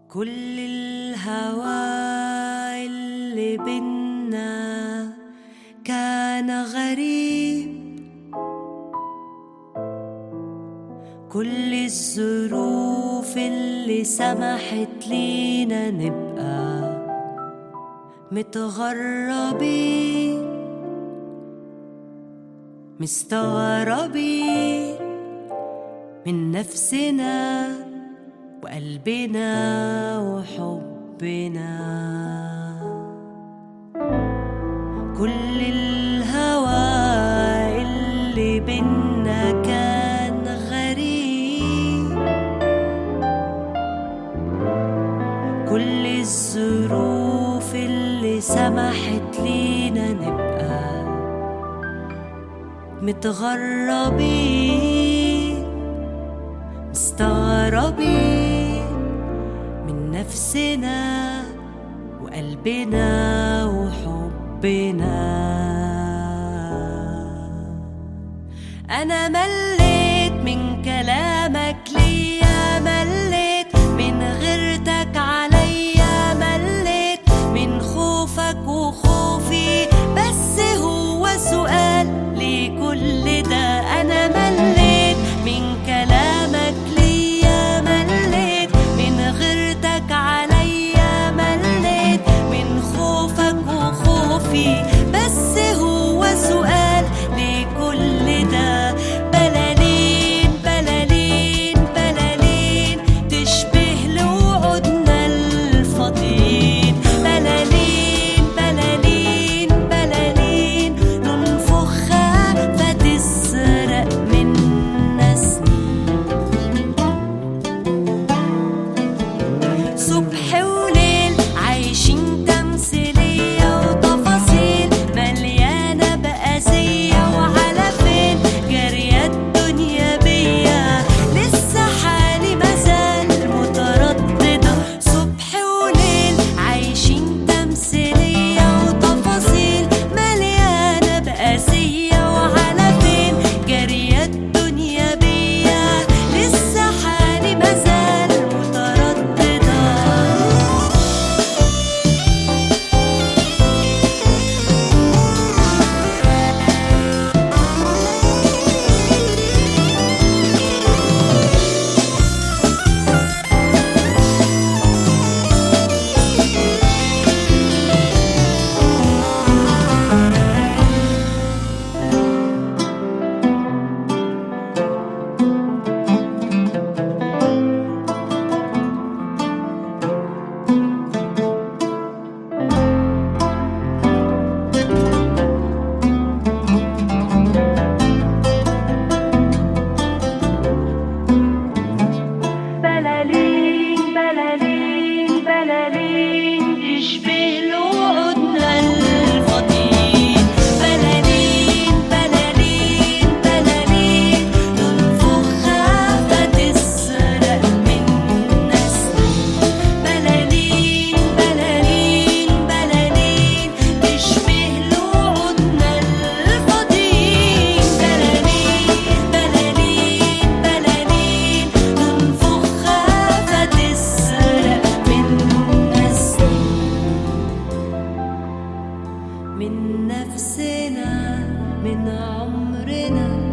كل الهوى اللي بينا كان غريب كل الظروف اللي سمحت لينا نبقى متغربين مستغربين من نفسنا وقلبنا وحبنا كل الهوى اللي بينا كان غريب كل الظروف اللي سمحت لينا نبقى متغربين مستغربين من نفسنا وقلبنا وحبنا أنا مليت من كلامك ليا مليت من غيرتك عليا مليت من خوفك وخوفي بس هو سؤال لكل ده أنا مليت من كلامك ليا مليت من غيرتك عليا مليت من خوفك وخوفي بس هو سؤال لكل ده بلالين بلالين بلالين تشبه لوعودنا الفاضيين بلالين بلالين بلالين ننفخها فتسرق منا سنين صبح وليل عايشين تمثيلية وتفاصيل مليانة بقاسية وعلى فين جارية الدنيا بيا لسه حالي مازال مترددة صبح وليل عايشين تمثيلية وتفاصيل مليانة بقاسية وعلى فين جارية الدنيا بيا لسه حالي مازال مترددة بلالين بلالين بلالين تشبه لوعودنا الفاضيين بلالين بلالين بلالين ننفخها فتسرق منا سنين بلالين بلالين بلالين تشبه لوعودنا الفاضيين بلالين بلالين بلالين ننفخها فتسرق منا سنين من نفسنا من عمرنا